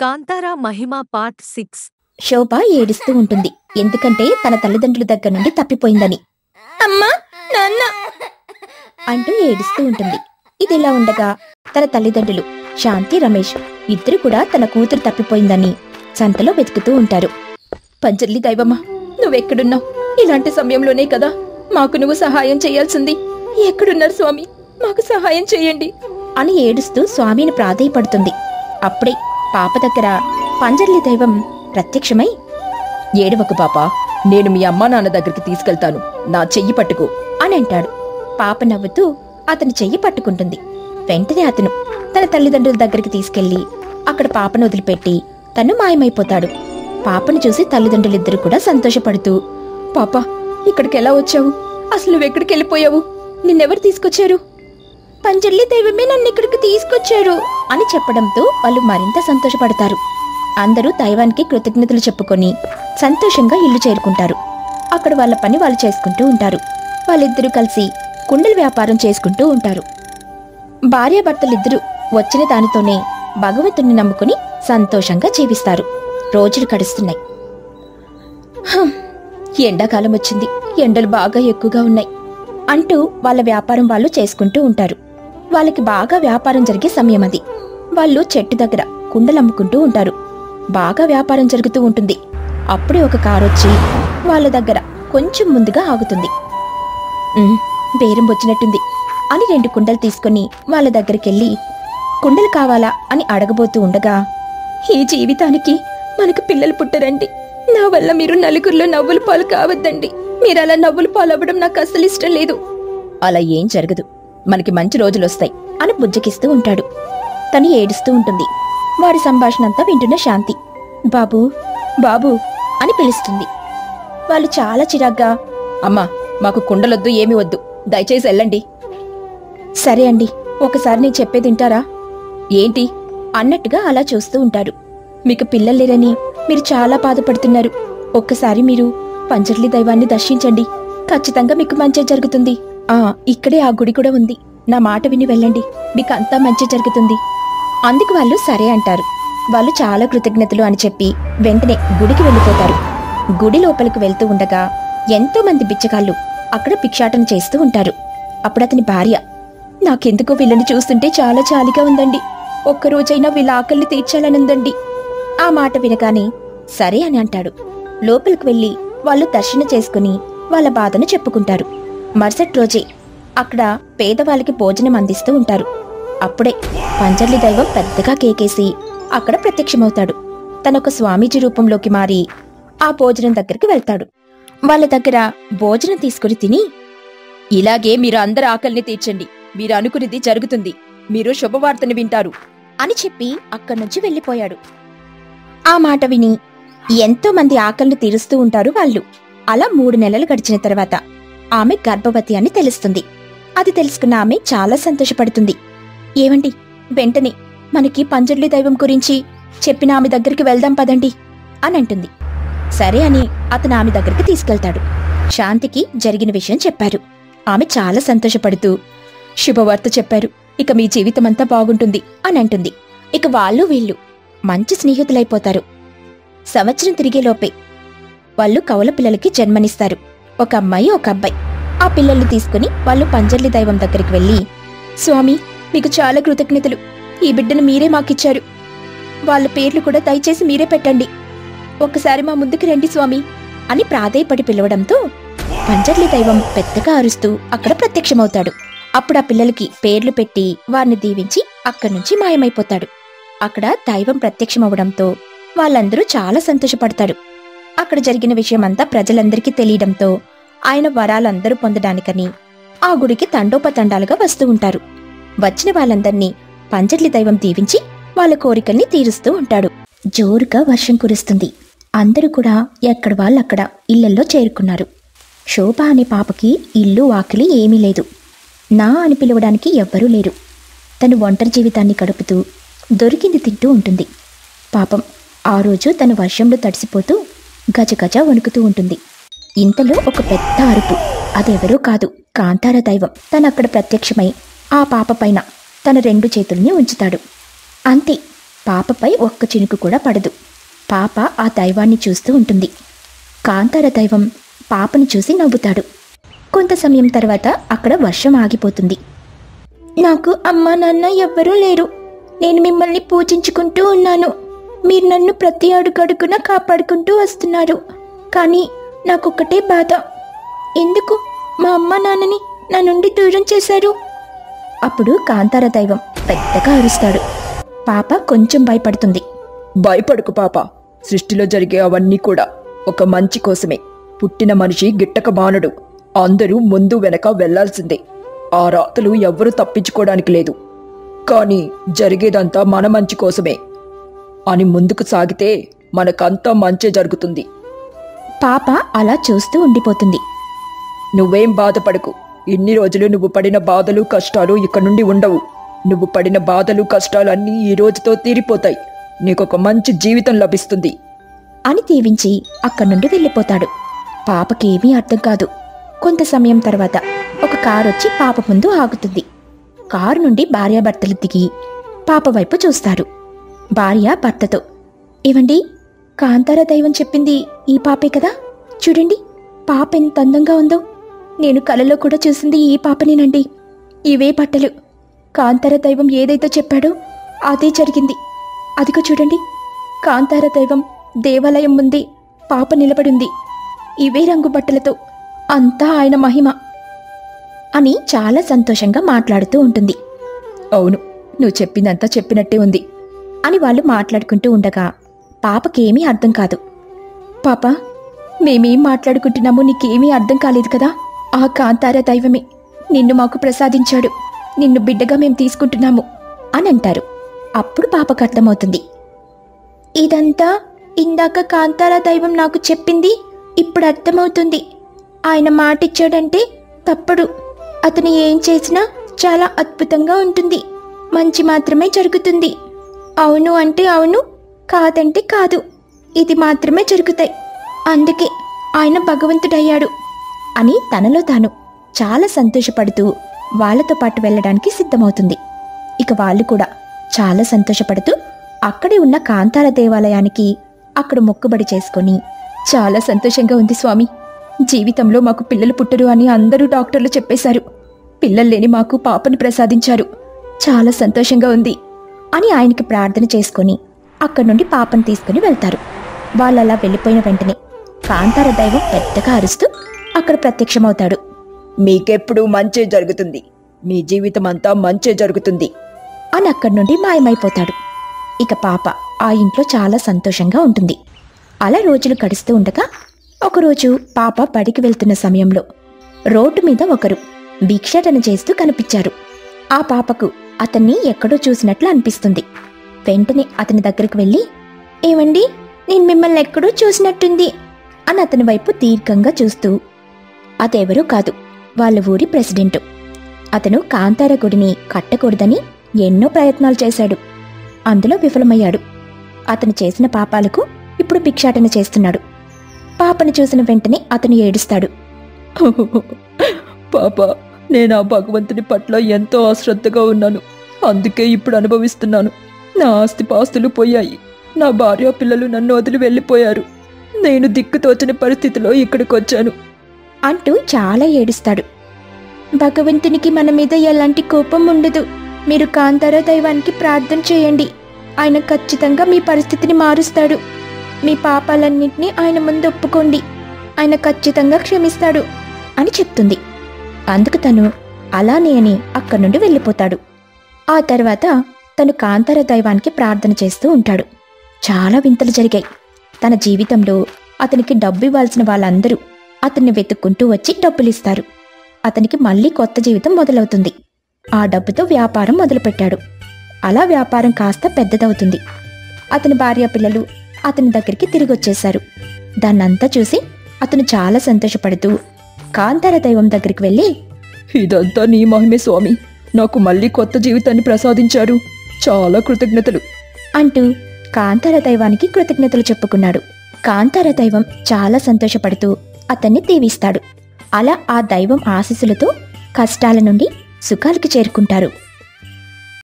కాంతారా మహిమ part six Shobha ఏడుస్తూ ఉంటుంది ఎందుకంటే తన తల్లిదండ్రుల దగ్గర నుండి తప్పిపోయిందని అమ్మా నాన్న అంటూ ఏడుస్తూ ఉంటుంది ఇదిలా ఉండగా తన తల్లిదండ్రులు శాంతి రమేష్ ఇద్దరు కూడా తన కూతురు తప్పిపోయిందని సంతలో వెతుకుతూ ఉంటారు పంజర్లి దైవమా నువ్వెక్కడున్నావు ఇలాంటి సమయంలోనే కదా మాకు నువ్వు సహాయం చేయాల్సింది ఎక్కడున్నారు స్వామి మాకు సహాయం చేయండి అని ఏడుస్తూ స్వామిని ప్రాధేయపడుతుంది అప్పుడే పాప దగ్గర పంజర్లి దైవం ప్రత్యక్షమై ఏడవకు పాప నేను మీ అమ్మా నాన్న దగ్గరికి తీసుకెళ్తాను నా చెయ్యి పట్టుకో అని అంటాడు పాప నవ్వుతూ అతని చెయ్యి పట్టుకుంటుంది వెంటనే అతను తన తల్లిదండ్రుల దగ్గరికి తీసుకెళ్లి అక్కడ పాపను వదిలిపెట్టి తను మాయమైపోతాడు పాపను చూసి తల్లిదండ్రులిద్దరూ కూడా సంతోషపడుతూ పాప ఇక్కడికి ఎలా వచ్చావు అసలు నువ్వెక్కడికి వెళ్ళిపోయావు నిన్నెవరు తీసుకొచ్చారు పంజర్లి దైవమే నన్ను ఇక్కడికి తీసుకొచ్చారు అని చెప్పడంతో వాళ్ళు మరింత సంతోషపడతారు అందరూ దైవానికి కృతజ్ఞతలు చెప్పుకొని సంతోషంగా ఇల్లు చేరుకుంటారు అక్కడ వాళ్ళ పని వాళ్ళు చేసుకుంటూ ఉంటారు వాళ్ళిద్దరూ కలిసి కుండల వ్యాపారం చేసుకుంటూ ఉంటారు భార్యాభర్తలిద్దరూ వచ్చిన దానితోనే భగవంతుని నమ్ముకుని సంతోషంగా జీవిస్తారు రోజులు గడుస్తున్నాయి హం, ఎండాకాలం వచ్చింది ఎండలు బాగా ఎక్కువగా ఉన్నాయి అంటూ వాళ్ళ వ్యాపారం వాళ్ళు చేసుకుంటూ ఉంటారు వాళ్ళకి బాగా వ్యాపారం జరిగే సమయం అది వాళ్ళు చెట్టు దగ్గర కుండలు అమ్ముకుంటూ ఉంటారు బాగా వ్యాపారం జరుగుతూ ఉంటుంది అప్పుడే ఒక కారు వచ్చి వాళ్ళ దగ్గర కొంచెం ముందుగా ఆగుతుంది "ఉమ్, బేరం వచ్చినట్టుంది అని రెండు కుండలు తీసుకొని వాళ్ళ దగ్గరికెళ్ళి కుండలు కావాలా అని అడగబోతూ ఉండగా ఈ జీవితానికి మనకు పిల్లలు పుట్టరండి నా వల్ల మీరు నలుగురిలో నవ్వుల పాలు కావద్దండి మీరు అలా నవ్వుల పాలు అవ్వడం నాకు అస్సలు ఇష్టం లేదు అలా ఏం జరగదు మనకి మంచి రోజులొస్తాయి అని బుజ్జకిస్తూ ఉంటాడు తను ఏడుస్తూ ఉంటుంది వారి సంభాషణ అంతా వింటున్న శాంతి బాబు బాబు అని పిలుస్తుంది వాళ్ళు చాలా చిరాగ్గా అమ్మా మాకు కుండలొద్దు ఏమి వద్దు దయచేసి వెళ్ళండి సరే అండి ఒకసారి నేను చెప్పేది వింటారా ఏంటి అన్నట్టుగా అలా చూస్తూ ఉంటారు మీకు పిల్లలు లేరని మీరు చాలా బాధపడుతున్నారు ఒక్కసారి మీరు పంచర్లి దైవాన్ని దర్శించండి ఖచ్చితంగా మీకు మంచి జరుగుతుంది ఆ ఇక్కడే ఆ గుడి కూడా ఉంది నా మాట విని వెళ్ళండి మీకు అంతా మంచి జరుగుతుంది అందుకు వాళ్ళు సరే అంటారు వాళ్ళు చాలా కృతజ్ఞతలు అని చెప్పి వెంటనే గుడికి వెళ్ళిపోతారు గుడి లోపలికి వెళ్తూ ఉండగా ఎంతో మంది బిచ్చగాళ్ళు అక్కడ భిక్షాటన చేస్తూ ఉంటారు అప్పుడు అతని భార్య నాకెందుకో వీళ్ళని చూస్తుంటే చాలా చాలిగా ఉందండి ఒక్కరోజైనా వీళ్ళ ఆకలిని తీర్చాలనుందండి ఆ మాట వినగానే సరే అని అంటాడు లోపలికి వెళ్ళి వాళ్ళు దర్శనం చేసుకుని వాళ్ళ బాధను చెప్పుకుంటారు మరుసటి రోజే అక్కడ పేదవాళ్ళకి భోజనం అందిస్తూ ఉంటారు అప్పుడే పంజర్లి దైవం పెద్దగా కేకేసి అక్కడ ప్రత్యక్షమవుతాడు తనొక స్వామీజీ రూపంలోకి మారి ఆ భోజనం దగ్గరికి వెళ్తాడు వాళ్ళ దగ్గర భోజనం తీసుకుని తిని ఇలాగే మీరు అందరి ఆకలిని తీర్చండి మీరు అనుకునేది జరుగుతుంది మీరు శుభవార్తని వింటారు అని చెప్పి అక్కడి నుంచి వెళ్ళిపోయాడు ఆ మాట విని ఎంతో మంది ఆకలిని తీరుస్తూ ఉంటారు వాళ్ళు అలా మూడు నెలలు గడిచిన తర్వాత ఆమె గర్భవతి అని తెలుస్తుంది అది తెలుసుకున్న ఆమె చాలా సంతోషపడుతుంది ఏమండి వెంటనే మనకి పంజర్లి దైవం గురించి చెప్పిన ఆమె దగ్గరికి వెళ్దాం పదండి అని అంటుంది సరే అని అతను ఆమె దగ్గరికి తీసుకెళ్తాడు శాంతికి జరిగిన విషయం చెప్పారు ఆమె చాలా సంతోషపడుతూ శుభవార్త చెప్పారు ఇక మీ జీవితమంతా బాగుంటుంది అని అంటుంది ఇక వాళ్ళు వీళ్ళు మంచి స్నేహితులైపోతారు సంవత్సరం తిరిగేలోపే వాళ్ళు కవల పిల్లలకి జన్మనిస్తారు ఒక అమ్మాయి ఒక అబ్బాయి ఆ పిల్లల్ని తీసుకుని వాళ్ళు పంజర్లి దైవం దగ్గరికి వెళ్ళి స్వామి మీకు చాలా కృతజ్ఞతలు ఈ బిడ్డను మీరే మాకిచ్చారు వాళ్ళ పేర్లు కూడా దయచేసి మీరే పెట్టండి ఒక్కసారి మా ముందుకు రండి స్వామి అని ప్రాధేయపడి పిలవడంతో పంజర్లి దైవం పెద్దగా అరుస్తూ అక్కడ ప్రత్యక్షమవుతాడు అప్పుడు ఆ పిల్లలకి పేర్లు పెట్టి వారిని దీవించి అక్కడి నుంచి మాయమైపోతాడు అక్కడ దైవం ప్రత్యక్షమవడంతో వాళ్ళందరూ చాలా సంతోషపడతాడు అక్కడ జరిగిన విషయమంతా ప్రజలందరికీ తెలియడంతో ఆయన వరాలందరూ పొందడానికని ఆ గుడికి తండోపతండాలుగా వస్తూ ఉంటారు వచ్చిన వాళ్ళందర్నీ పంజర్లి దైవం దీవించి వాళ్ళ కోరికల్ని తీరుస్తూ ఉంటాడు జోరుగా వర్షం కురుస్తుంది అందరూ కూడా ఎక్కడ వాళ్ళక్కడ ఇళ్లల్లో చేరుకున్నారు శోభ అనే పాపకి ఇల్లు వాకిలి ఏమీ లేదు నా అని పిలవడానికి ఎవ్వరూ లేరు తను ఒంటరి జీవితాన్ని గడుపుతూ దొరికింది తింటూ ఉంటుంది పాపం ఆ రోజు తను వర్షంలో తడిసిపోతూ గజగజ వణుకుతూ ఉంటుంది ఇంతలో ఒక పెద్ద అరుపు అదెవరూ కాదు కాంతార దైవం తనక్కడ ప్రత్యక్షమై ఆ పాప పైన తన రెండు చేతుల్ని ఉంచుతాడు అంతే పాపపై ఒక్క చినుకు కూడా పడదు పాప ఆ దైవాన్ని చూస్తూ ఉంటుంది కాంతార దైవం పాపను చూసి నవ్వుతాడు కొంత సమయం తర్వాత అక్కడ వర్షం ఆగిపోతుంది నాకు అమ్మ నాన్న ఎవ్వరూ లేరు నేను మిమ్మల్ని పూజించుకుంటూ ఉన్నాను మీరు నన్ను ప్రతి అడుగడుగున కాపాడుకుంటూ వస్తున్నారు కానీ నాకొక్కటే బాధ ఎందుకు మా అమ్మ నాన్నని నా నుండి దూరం చేశారు అప్పుడు కాంతార దైవం పెద్దగా అరుస్తాడు పాప కొంచెం భయపడుతుంది భయపడుకు పాప సృష్టిలో జరిగే అవన్నీ కూడా ఒక మంచి కోసమే పుట్టిన మనిషి గిట్టక బానుడు అందరూ ముందు వెనక వెళ్లాల్సిందే ఆ రాతలు ఎవ్వరూ తప్పించుకోవడానికి లేదు కానీ జరిగేదంతా మన మంచి కోసమే అని ముందుకు సాగితే మనకంతా మంచే జరుగుతుంది పాప అలా చూస్తూ ఉండిపోతుంది నువ్వేం బాధపడకు ఇన్ని రోజులు నువ్వు పడిన బాధలు కష్టాలు ఇక నుండి ఉండవు నువ్వు పడిన బాధలు కష్టాలన్నీ ఈ రోజుతో తీరిపోతాయి నీకొక మంచి జీవితం లభిస్తుంది అని దీవించి అక్కడి నుండి వెళ్ళిపోతాడు పాపకేమీ అర్థం కాదు కొంత సమయం తర్వాత ఒక కారు వచ్చి పాప ముందు ఆగుతుంది కారు నుండి భార్యాభర్తలు దిగి పాప వైపు చూస్తారు భార్య భర్తతో ఏవండి కాంతార దైవం చెప్పింది ఈ పాపే కదా చూడండి పాప ఎంత అందంగా ఉందో నేను కలలో కూడా చూసింది ఈ పాపనేనండి ఇవే బట్టలు కాంతార దైవం ఏదైతే చెప్పాడో అదే జరిగింది అదిగో చూడండి కాంతార దైవం దేవాలయం ముందే పాప నిలబడింది ఇవే రంగు బట్టలతో అంతా ఆయన మహిమ అని చాలా సంతోషంగా మాట్లాడుతూ ఉంటుంది అవును నువ్వు చెప్పిందంతా చెప్పినట్టే ఉంది అని వాళ్ళు మాట్లాడుకుంటూ ఉండగా పాపకేమీ అర్థం కాదు పాప మేమేం మాట్లాడుకుంటున్నామో నీకేమీ అర్థం కాలేదు కదా ఆ కాంతార దైవమే నిన్ను మాకు ప్రసాదించాడు నిన్ను బిడ్డగా మేము తీసుకుంటున్నాము అని అంటారు అప్పుడు పాపకు అర్థమవుతుంది ఇదంతా ఇందాక కాంతార దైవం నాకు చెప్పింది ఇప్పుడు అర్థమవుతుంది ఆయన మాట ఇచ్చాడంటే తప్పడు అతను ఏం చేసినా చాలా అద్భుతంగా ఉంటుంది మంచి మాత్రమే జరుగుతుంది అవును అంటే అవును కాదంటే కాదు ఇది మాత్రమే జరుగుతాయి అందుకే ఆయన భగవంతుడయ్యాడు అని తనలో తాను చాలా సంతోషపడుతూ వాళ్ళతో పాటు వెళ్ళడానికి సిద్ధమవుతుంది ఇక వాళ్ళు కూడా చాలా సంతోషపడుతూ అక్కడే ఉన్న కాంతార దేవాలయానికి అక్కడ మొక్కుబడి చేసుకొని చాలా సంతోషంగా ఉంది స్వామి జీవితంలో మాకు పిల్లలు పుట్టరు అని అందరూ డాక్టర్లు చెప్పేశారు పిల్లలు లేని మాకు పాపని ప్రసాదించారు చాలా సంతోషంగా ఉంది అని ఆయనకి ప్రార్థన చేసుకొని అక్కడి నుండి పాపను తీసుకుని వెళ్తారు వాళ్ళలా వెళ్ళిపోయిన వెంటనే కాంతార దైవం పెద్దగా అరుస్తూ అక్కడ ప్రత్యక్షమవుతాడు మీకెప్పుడు మంచే జరుగుతుంది మీ జీవితం అంతా మంచే జరుగుతుంది అని అక్కడి నుండి మాయమైపోతాడు ఇక పాప ఆ ఇంట్లో చాలా సంతోషంగా ఉంటుంది అలా రోజులు గడుస్తూ ఉండగా ఒకరోజు పాప బడికి వెళ్తున్న సమయంలో రోడ్డు మీద ఒకరు భిక్షాటన చేస్తూ కనిపించారు ఆ పాపకు అతన్ని ఎక్కడో చూసినట్లు అనిపిస్తుంది వెంటనే అతని దగ్గరికి వెళ్ళి ఏమండి నేను మిమ్మల్ని ఎక్కడో చూసినట్టుంది అని అతని వైపు దీర్ఘంగా చూస్తూ అదెవరూ కాదు వాళ్ళ ఊరి ప్రెసిడెంట్ అతను కాంతార గుడిని కట్టకూడదని ఎన్నో ప్రయత్నాలు చేశాడు అందులో విఫలమయ్యాడు అతను చేసిన పాపాలకు ఇప్పుడు భిక్షాటన చేస్తున్నాడు పాపను చూసిన వెంటనే అతను ఏడుస్తాడు పాప నేను ఆ భగవంతుని పట్ల ఎంతో అశ్రద్ధగా ఉన్నాను అందుకే ఇప్పుడు అనుభవిస్తున్నాను నా ఆస్తి పాస్తులు పోయాయి నా భార్య పిల్లలు నన్ను వదిలి వెళ్ళిపోయారు నేను దిక్కుతోచని పరిస్థితిలో ఇక్కడికి వచ్చాను అంటూ చాలా ఏడుస్తాడు భగవంతునికి మన మీద ఎలాంటి కోపం ఉండదు మీరు కాంతార దైవానికి ప్రార్థన చేయండి ఆయన ఖచ్చితంగా మీ పరిస్థితిని మారుస్తాడు మీ పాపాలన్నింటినీ ఆయన ముందు ఒప్పుకోండి ఆయన ఖచ్చితంగా క్షమిస్తాడు అని చెప్తుంది అందుకు తను అలానే అని అక్కడి నుండి వెళ్ళిపోతాడు ఆ తర్వాత తను కాంతార దైవానికి ప్రార్థన చేస్తూ ఉంటాడు చాలా వింతలు జరిగాయి తన జీవితంలో అతనికి డబ్బు ఇవ్వాల్సిన వాళ్ళందరూ అతన్ని వెతుక్కుంటూ వచ్చి డబ్బులిస్తారు అతనికి మళ్ళీ కొత్త జీవితం మొదలవుతుంది ఆ డబ్బుతో వ్యాపారం మొదలుపెట్టాడు అలా వ్యాపారం కాస్త పెద్దదవుతుంది అతని భార్య పిల్లలు అతని దగ్గరికి తిరిగి వచ్చేశారు దాన్నంతా చూసి అతను చాలా సంతోషపడుతూ కాంతార దైవం దగ్గరికి వెళ్ళి ఇదంతా నీ మహిమే స్వామి నాకు మళ్ళీ కొత్త జీవితాన్ని ప్రసాదించారు చాలా కృతజ్ఞతలు అంటూ కాంతార దైవానికి కృతజ్ఞతలు చెప్పుకున్నాడు కాంతార దైవం చాలా సంతోషపడుతూ అతన్ని దీవిస్తాడు అలా ఆ దైవం ఆశీస్సులతో కష్టాల నుండి సుఖాలకి చేరుకుంటారు